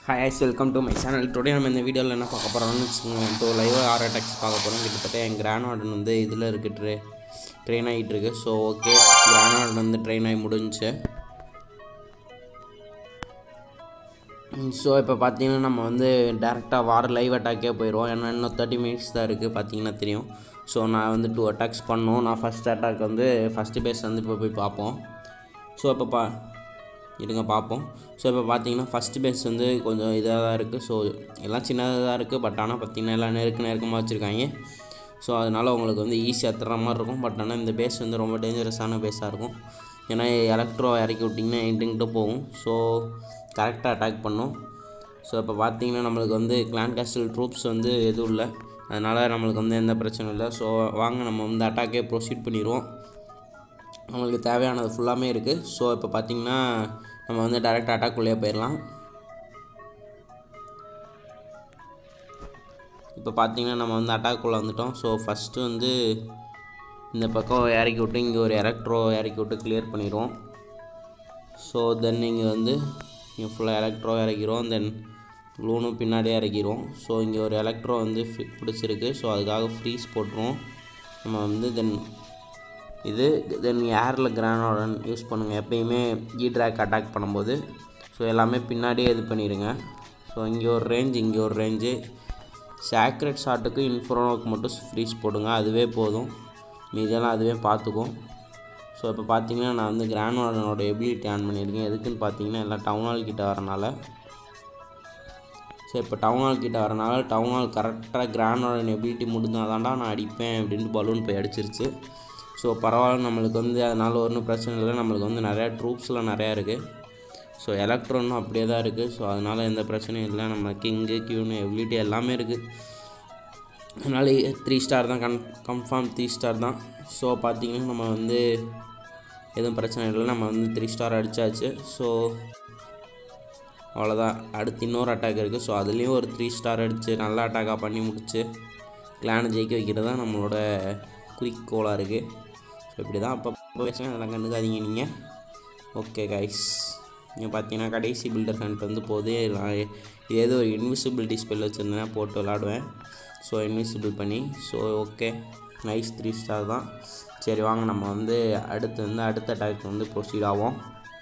hi guys welcome to my channel today நம்ம இந்த வீடியோவில் என்ன பார்க்க போகிறோம்னு வச்சுக்கோங்க இப்போ லைவ் ஆர் அட்டாக்ஸ் பார்க்க போகிறோம் கிட்டத்தட்ட என் கிராண்ட் வந்து இதில் இருக்குது ட்ரெ ட்ரெயின் ஆகிட்டு இருக்கு ஸோ ஓகே கிராண்ட் வந்து ட்ரெயின் ஆகி முடிஞ்சுச்சு ஸோ இப்போ பார்த்தீங்கன்னா நம்ம வந்து டேரெக்டாக வார லைவ் அட்டாக்கே போயிடுவோம் ஏன்னா இன்னும் தேர்ட்டி மினிட்ஸ் தான் இருக்குது பார்த்தீங்கன்னா தெரியும் ஸோ நான் வந்து டூ அட்டாக்ஸ் பண்ணோம் நான் ஃபஸ்ட் அட்டாக் வந்து ஃபஸ்ட்டு பேஸ் வந்து இப்போ போய் பார்ப்போம் ஸோ இப்போ பா இருங்க பார்ப்போம் ஸோ இப்போ பார்த்தீங்கன்னா ஃபஸ்ட்டு பேஸ் வந்து கொஞ்சம் இதாக தான் இருக்குது ஸோ எல்லாம் சின்னதாக தான் இருக்குது பட் ஆனால் பார்த்தீங்கன்னா எல்லாம் நெருக்க நெருக்கமாக வச்சுருக்காங்க ஸோ அதனால் உங்களுக்கு வந்து ஈஸியாக தர மாதிரி இருக்கும் பட் ஆனால் இந்த பேஸ் வந்து ரொம்ப டேஞ்சரஸான பேஸாக இருக்கும் ஏன்னா எலக்ட்ரோ இறக்கி விட்டிங்கன்னா இன்ட்டுங்கிட்ட போகும் ஸோ கரெக்டாக அட்டாக் பண்ணும் ஸோ இப்போ பார்த்தீங்கன்னா நம்மளுக்கு வந்து கிளான் கேஸ்டல் ட்ரூப்ஸ் வந்து எதுவும் இல்லை அதனால் நம்மளுக்கு வந்து எந்த பிரச்சனையும் இல்லை ஸோ வாங்க நம்ம வந்து அட்டாக்கே ப்ரொசீட் பண்ணிடுவோம் நம்மளுக்கு தேவையானது ஃபுல்லாமே இருக்குது ஸோ இப்போ பார்த்தீங்கன்னா நம்ம வந்து டேரெக்ட் அட்டாக்குள்ளேயே போயிடலாம் இப்போ பார்த்தீங்கன்னா நம்ம வந்து அட்டாக்குள்ளே வந்துட்டோம் ஸோ ஃபஸ்ட்டு வந்து இந்த பக்கம் இறக்கி விட்டு இங்கே ஒரு எலக்ட்ரோ இறக்கி விட்டு கிளியர் பண்ணிடுவோம் ஸோ தென் இங்கே வந்து இங்கே ஃபுல்லாக எலக்ட்ரோ இறக்கிறோம் தென் லூனும் பின்னாடியே இறக்கிடுவோம் ஸோ இங்கே ஒரு எலக்ட்ரோ வந்து fi- பிடிச்சிருக்கு ஸோ அதுக்காக ஃப்ரீஸ் போட்டுருவோம் நம்ம வந்து தென் இது தென் ஏரில் கிரானோடன் யூஸ் பண்ணுங்கள் எப்பயுமே ஜி ட்ராக் அட்டாக் பண்ணும்போது ஸோ எல்லாமே பின்னாடியே இது பண்ணிடுங்க ஸோ இங்கே ஒரு ரேஞ்ச் இங்கே ஒரு ரேஞ்சு சேக்ரெட் ஷாட்டுக்கு இன்ஃபோனோக்கு மட்டும் ஃப்ரீஸ் போடுங்க அதுவே போதும் மீதியெல்லாம் அதுவே பார்த்துக்கும் ஸோ இப்போ பார்த்தீங்கன்னா நான் வந்து கிரானோடனோட எபிலிட்டி ஆன் பண்ணியிருக்கேன் எதுக்குன்னு பார்த்தீங்கன்னா எல்லாம் டவுன் ஹால் கிட்ட வரனால சரி இப்போ டவுன் ஹால் கிட்ட வரனால டவுன் ஹால் கரெக்டாக கிரானோட எபிலிட்டி முடிஞ்சால் தான்டா நான் அடிப்பேன் அப்படின்ட்டு பலூன் போய் அடிச்சிருச்சு ஸோ பரவாயில்ல நம்மளுக்கு வந்து அதனால் ஒன்றும் பிரச்சனை இல்லை நம்மளுக்கு வந்து நிறையா ட்ரூப்ஸ்லாம் நிறையா இருக்குது ஸோ எலக்ட்ரானும் அப்படியே தான் இருக்குது ஸோ அதனால் எந்த பிரச்சனையும் இல்லை நம்ம கிங்கு கியூனு எபிலிட்டி எல்லாமே இருக்குது அதனால் த்ரீ ஸ்டார் தான் கன் கன்ஃபார்ம் த்ரீ ஸ்டார் தான் ஸோ பார்த்தீங்கன்னா நம்ம வந்து எதுவும் பிரச்சனை இல்லை நம்ம வந்து த்ரீ ஸ்டார் அடித்தாச்சு ஸோ அவ்வளோதான் அடுத்து இன்னொரு அட்டாக் இருக்குது ஸோ அதுலேயும் ஒரு த்ரீ ஸ்டார் அடித்து நல்ல அட்டாக்காக பண்ணி முடிச்சு கிளானை ஜெயிக்க வைக்கிறது தான் நம்மளோட குறிக்கோளாக இருக்குது ஸோ இப்படி தான் அப்போ பேசுவேன் அதெல்லாம் கண்டுக்காதீங்க நீங்கள் ஓகே கைஸ் நீங்கள் பார்த்தீங்கன்னா கடைசி பில்டர் ஹண்ட் வந்து போதே நான் ஏதோ ஒரு இன்விசிபிலிட்டி ஸ்பெல் வச்சுருந்தேன்னா போட்டு விளாடுவேன் ஸோ இன்விசிபிள் பண்ணி so okay nice three star தான் சரி வாங்க நம்ம வந்து அடுத்து வந்து அடுத்த அட்டாக் வந்து ப்ரொசீட் ஆகும்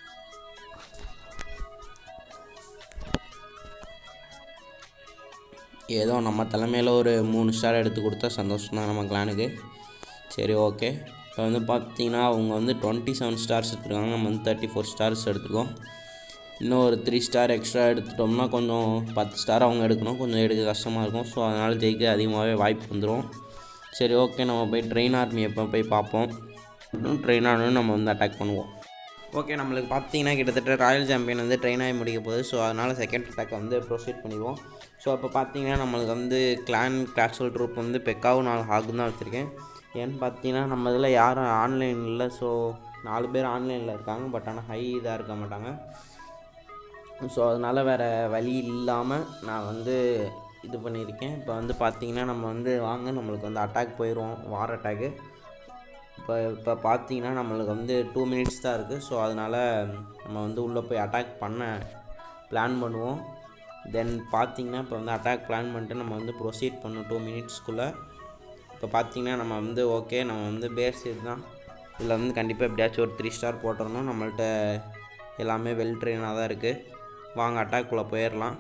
ஏதோ நம்ம தலைமையில் ஒரு மூணு ஸ்டார் எடுத்து கொடுத்தா சந்தோஷம் தான் நம்ம கிளானுக்கு சரி ஓகே இப்போ வந்து பார்த்தீங்கன்னா அவங்க வந்து டுவெண்ட்டி செவன் ஸ்டார்ஸ் எடுத்துருக்காங்க நம்ம வந்து தேர்ட்டி ஃபோர் ஸ்டார்ஸ் எடுத்துருக்கோம் இன்னும் ஒரு த்ரீ ஸ்டார் எக்ஸ்ட்ரா எடுத்துட்டோம்னா கொஞ்சம் பத்து ஸ்டார் அவங்க எடுக்கணும் கொஞ்சம் எடுக்க கஷ்டமாக இருக்கும் ஸோ அதனால் ஜெயிக்க அதிகமாகவே வாய்ப்பு வந்துடும் சரி ஓகே நம்ம போய் ட்ரெயின் ஆர்மி எப்போ போய் பார்ப்போம் ட்ரெயின் ஆர்மி நம்ம வந்து அட்டாக் பண்ணுவோம் ஓகே நம்மளுக்கு பார்த்தீங்கன்னா கிட்டத்தட்ட ராயல் சாம்பியன் வந்து ட்ரெயின் ஆகி முடிக்க போகுது ஸோ அதனால் செகண்ட் அட்டாக் வந்து ப்ரொசீட் பண்ணிடுவோம் ஸோ அப்போ பார்த்தீங்கன்னா நம்மளுக்கு வந்து கிளான் கிளாஷல் ட்ரூப் வந்து பெக்காவும் நாலு ஹாகும் தான் வச்சுருக்கேன் ஏன்னு பார்த்தீங்கன்னா நம்ம இதில் யாரும் ஆன்லைன் இல்லை ஸோ நாலு பேர் ஆன்லைனில் இருக்காங்க பட் ஆனால் ஹை இதாக இருக்க மாட்டாங்க ஸோ அதனால் வேறு வழி இல்லாமல் நான் வந்து இது பண்ணியிருக்கேன் இப்போ வந்து பார்த்தீங்கன்னா நம்ம வந்து வாங்க நம்மளுக்கு வந்து அட்டாக் போயிடுவோம் வார் அட்டாக்கு இப்போ இப்போ பார்த்தீங்கன்னா நம்மளுக்கு வந்து டூ மினிட்ஸ் தான் இருக்குது ஸோ அதனால் நம்ம வந்து உள்ளே போய் அட்டாக் பண்ண பிளான் பண்ணுவோம் தென் பார்த்தீங்கன்னா இப்போ வந்து அட்டாக் பிளான் பண்ணிட்டு நம்ம வந்து ப்ரொசீட் பண்ணோம் டூ மினிட்ஸ்க்குள்ளே இப்போ பார்த்தீங்கன்னா நம்ம வந்து ஓகே நம்ம வந்து பேஸ் இதுதான் இதில் வந்து கண்டிப்பாக எப்படியாச்சும் ஒரு த்ரீ ஸ்டார் போட்டுறணும் நம்மள்ட்ட எல்லாமே வெல் ட்ரெயினாக தான் இருக்குது வாங்க அட்டாக்குள்ளே போயிடலாம்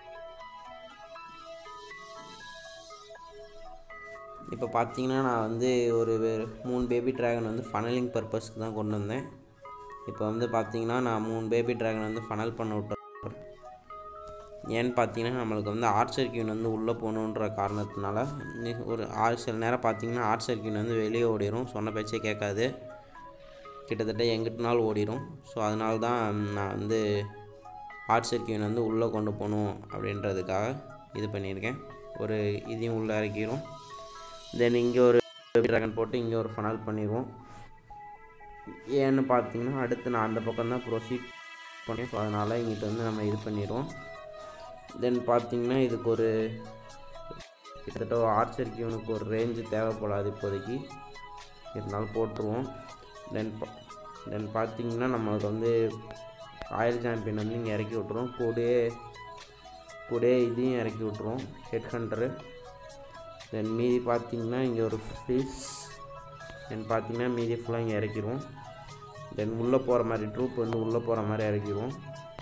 இப்போ பார்த்தீங்கன்னா நான் வந்து ஒரு வே- மூணு பேபி ட்ராகன் வந்து ஃபனலிங் பர்பஸ்க்கு தான் கொண்டு வந்தேன் இப்போ வந்து பார்த்தீங்கன்னா நான் மூணு பேபி ட்ராகன் வந்து ஃபனல் பண்ண விட்டுறேன் ஏன்னு பார்த்தீங்கன்னா நம்மளுக்கு வந்து ஆர்ச்சர் கியூன் வந்து உள்ளே போகணுன்ற காரணத்தினால நி- ஒரு ஆறு சில நேரம் பார்த்தீங்கன்னா ஆர்ச்சர் கியூன் வந்து வெளியே ஓடிடும் சொன்ன பேச்சே கேட்காது கிட்டத்தட்ட எங்கிட்டனாலும் ஓடிடும் ஸோ அதனால தான் நான் வந்து ஆர்ச்சர் கியூன் வந்து உள்ளே கொண்டு போகணும் அப்படின்றதுக்காக இது பண்ணியிருக்கேன் ஒரு இதையும் உள்ளே இறக்கிடும் தென் இங்கே ஒரு ட்ராகன் போட்டு இங்கே ஒரு ஃபனல் பண்ணிடுவோம் ஏன்னு பார்த்தீங்கன்னா அடுத்து நான் அந்த பக்கம் தான் ப்ரொசீட் பண்ணேன் ஸோ அதனால் இங்கிட்ட வந்து நம்ம இது பண்ணிடுவோம் தென் பார்த்தீங்கன்னா இதுக்கு ஒரு கிட்டத்தட்ட ஒரு ஆர்ச்சர் கியூனுக்கு ஒரு ரேஞ்சு தேவைப்படாது இப்போதைக்கு இருந்தாலும் போட்டுருவோம் தென் தென் பார்த்தீங்கன்னா நம்மளுக்கு வந்து ராயல் சாம்பியன் வந்து இங்கே இறக்கி விட்ருவோம் கூடயே கூடயே இதையும் இறக்கி விட்ருவோம் ஹெட் ஹண்டரு தென் மீதி பார்த்தீங்கன்னா இங்கே ஒரு ஃபிஷ் தென் பார்த்தீங்கன்னா மீதி ஃபுல்லாக இங்கே இறக்கிடுவோம் தென் உள்ளே போகிற மாதிரி ட்ரூப் வந்து உள்ளே போகிற மாதிரி இறக்கிடுவோம்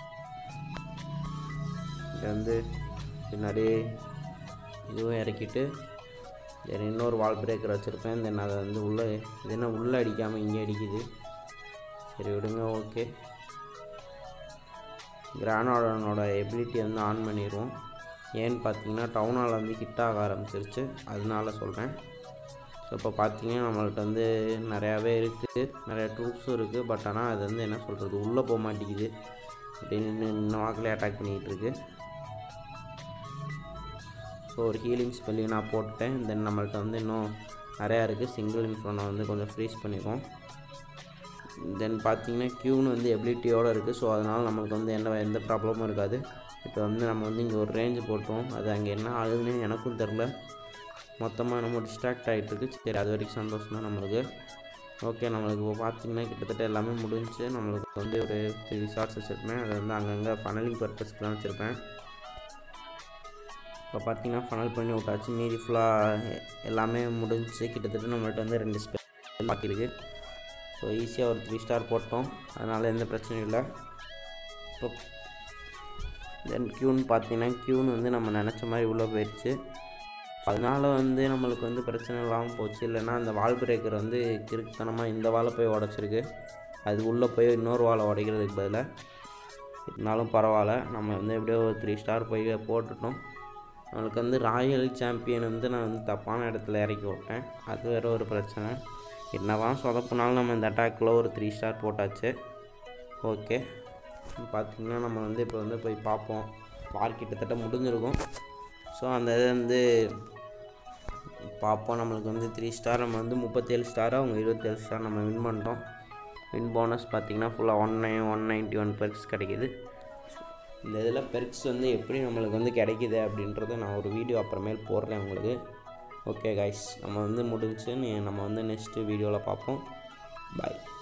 இங்கே வந்து பின்னாடியே இதுவும் இறக்கிட்டு தென் இன்னொரு வால் பிரேக்கர் வச்சுருப்பேன் தென் அதை வந்து உள்ளே இது என்ன உள்ளே அடிக்காமல் இங்கே அடிக்குது சரி விடுங்க ஓகே கிரானோடனோட எபிலிட்டி வந்து ஆன் பண்ணிடுவோம் ஏன்னு பார்த்தீங்கன்னா டவுனால் வந்து ஹிட் ஆக ஆரம்பிச்சிருச்சு அதனால சொல்கிறேன் ஸோ இப்போ பார்த்தீங்கன்னா நம்மள்ட்ட வந்து நிறையாவே இருக்குது நிறையா ட்ரூப்ஸும் இருக்குது பட் ஆனால் அது வந்து என்ன சொல்கிறது உள்ளே போக மாட்டேங்குது அப்படின்னு இன்னும் வாக்கிலே அட்டாக் பண்ணிக்கிட்டு இருக்கு ஸோ ஒரு ஹீலிங் ஸ்பெல்லி நான் போட்டுட்டேன் தென் நம்மள்ட்ட வந்து இன்னும் நிறையா இருக்குது சிங்கிள் இன்ஃபோனை வந்து கொஞ்சம் ஃப்ரீஸ் பண்ணிக்குவோம் தென் பார்த்தீங்கன்னா க்யூன்னு வந்து எபிலிட்டியோடு இருக்குது ஸோ அதனால் நம்மளுக்கு வந்து எந்த எந்த ப்ராப்ளமும் இருக்காது இப்போ வந்து நம்ம வந்து இங்கே ஒரு ரேஞ்சு போட்டோம் அது அங்கே என்ன ஆகுதுன்னு எனக்கும் தெரில மொத்தமாக நம்ம டிஸ்ட்ராக்ட் ஆகிட்டுருக்கு சரி அது வரைக்கும் சந்தோஷம் தான் நம்மளுக்கு ஓகே நம்மளுக்கு இப்போ பார்த்தீங்கன்னா கிட்டத்தட்ட எல்லாமே முடிஞ்சு நம்மளுக்கு வந்து ஒரு த்ரீ ஷார்ட்ஸ் வச்சுருப்பேன் அதை வந்து அங்கங்கே ஃபனலிங் பர்பஸ்க்கு தான் வச்சுருப்பேன் இப்போ பார்த்தீங்கன்னா ஃபனல் பண்ணி விட்டாச்சு மீதி ஃபுல்லாக எல்லாமே முடிஞ்சு கிட்டத்தட்ட நம்மள்ட்ட வந்து ரெண்டு ஸ்பெல் பாக்கியிருக்கு ஸோ ஈஸியாக ஒரு த்ரீ ஸ்டார் போட்டோம் அதனால் எந்த பிரச்சனையும் இல்லை இப்போ தென் க்யூன்னு பார்த்தீங்கன்னா க்யூன்னு வந்து நம்ம நினச்ச மாதிரி உள்ளே போயிடுச்சு அதனால் வந்து நம்மளுக்கு வந்து பிரச்சனை இல்லாமல் போச்சு இல்லைன்னா அந்த வால் பிரேக்கர் வந்து கிறுக்குத்தனமாக இந்த வாழை போய் உடச்சிருக்கு அது உள்ளே போய் இன்னொரு வாழை உடைக்கிறதுக்கு பதிலாக இருந்தாலும் பரவாயில்ல நம்ம வந்து எப்படியோ ஒரு த்ரீ ஸ்டார் போய் போட்டுட்டோம் நம்மளுக்கு வந்து ராயல் சாம்பியன் வந்து நான் வந்து தப்பான இடத்துல இறக்கி விட்டேன் அது வேற ஒரு பிரச்சனை என்னதான் சொதப்புனாலும் நம்ம இந்த அட்டாக்கில் ஒரு த்ரீ ஸ்டார் போட்டாச்சு ஓகே பார்த்திங்கன்னா நம்ம வந்து இப்போ வந்து போய் பார்ப்போம் வார் கிட்டத்தட்ட முடிஞ்சிருக்கும் ஸோ அந்த இது வந்து பார்ப்போம் நம்மளுக்கு வந்து த்ரீ ஸ்டார் நம்ம வந்து முப்பத்தேழு ஸ்டார் அவங்க இருபத்தேழு ஸ்டார் நம்ம வின் பண்ணிட்டோம் வின் போனஸ் பார்த்திங்கன்னா ஃபுல்லாக one nine one ninety one perks கிடைக்கிது இந்த இதில் பெர்க்ஸ் வந்து எப்படி நம்மளுக்கு வந்து கிடைக்கிது அப்படின்றத நான் ஒரு வீடியோ அப்புறமேல் போடுறேன் உங்களுக்கு ஓகே கைஸ் நம்ம வந்து முடிஞ்சு நீ நம்ம வந்து நெக்ஸ்ட்டு வீடியோவில் பார்ப்போம் பாய்